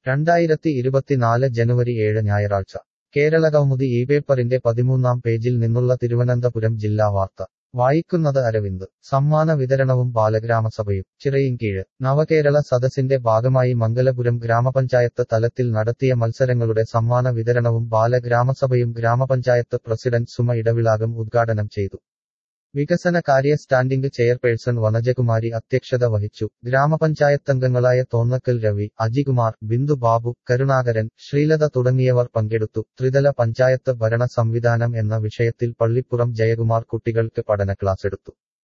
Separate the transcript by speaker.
Speaker 1: രണ്ടായിരത്തി ഇരുപത്തിനാല് ജനുവരി ഏഴ് ഞായറാഴ്ച കേരളകൗമുദി ഈ പേപ്പറിന്റെ പതിമൂന്നാം പേജിൽ നിന്നുള്ള തിരുവനന്തപുരം ജില്ലാ വാർത്ത വായിക്കുന്നത് അരവിന്ദ് സമ്മാന വിതരണവും ബാലഗ്രാമസഭയും ചിറയിൻകീഴ് നവകേരള സദസ്സിന്റെ ഭാഗമായി മംഗലപുരം ഗ്രാമപഞ്ചായത്ത് തലത്തിൽ നടത്തിയ മത്സരങ്ങളുടെ സമ്മാന വിതരണവും ബാലഗ്രാമസഭയും ഗ്രാമപഞ്ചായത്ത് പ്രസിഡന്റ് സുമ ഇടവിളാകം ഉദ്ഘാടനം ചെയ്തു വികസന കാര്യ സ്റ്റാൻഡിംഗ് ചെയർപേഴ്സൺ വനജകുമാരി അധ്യക്ഷത വഹിച്ചു ഗ്രാമപഞ്ചായത്തംഗങ്ങളായ തോന്നക്കൽ രവി അജികുമാർ ബിന്ദു ബാബു കരുണാകരൻ ശ്രീലത തുടങ്ങിയവർ പങ്കെടുത്തു ത്രിതല പഞ്ചായത്ത് ഭരണ സംവിധാനം എന്ന വിഷയത്തിൽ പള്ളിപ്പുറം ജയകുമാർ കുട്ടികൾക്ക് പഠന ക്ലാസ് എടുത്തു